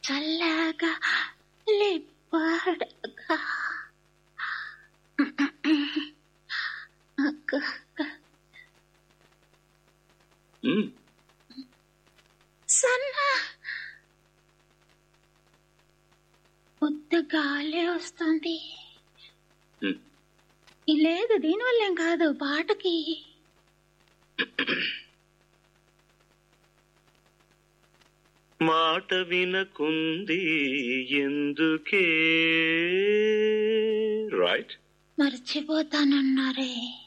చల్లగా లిప్పడగా మ్మ్. సన్న ఉత్త గాలి వస్తుంది మ్మ్. ఈ లేదు దీనివల్లేం కాదు పాటకి మాట వినకుంది ఎందుకే రైట్ మర్చిపోతానన్నారే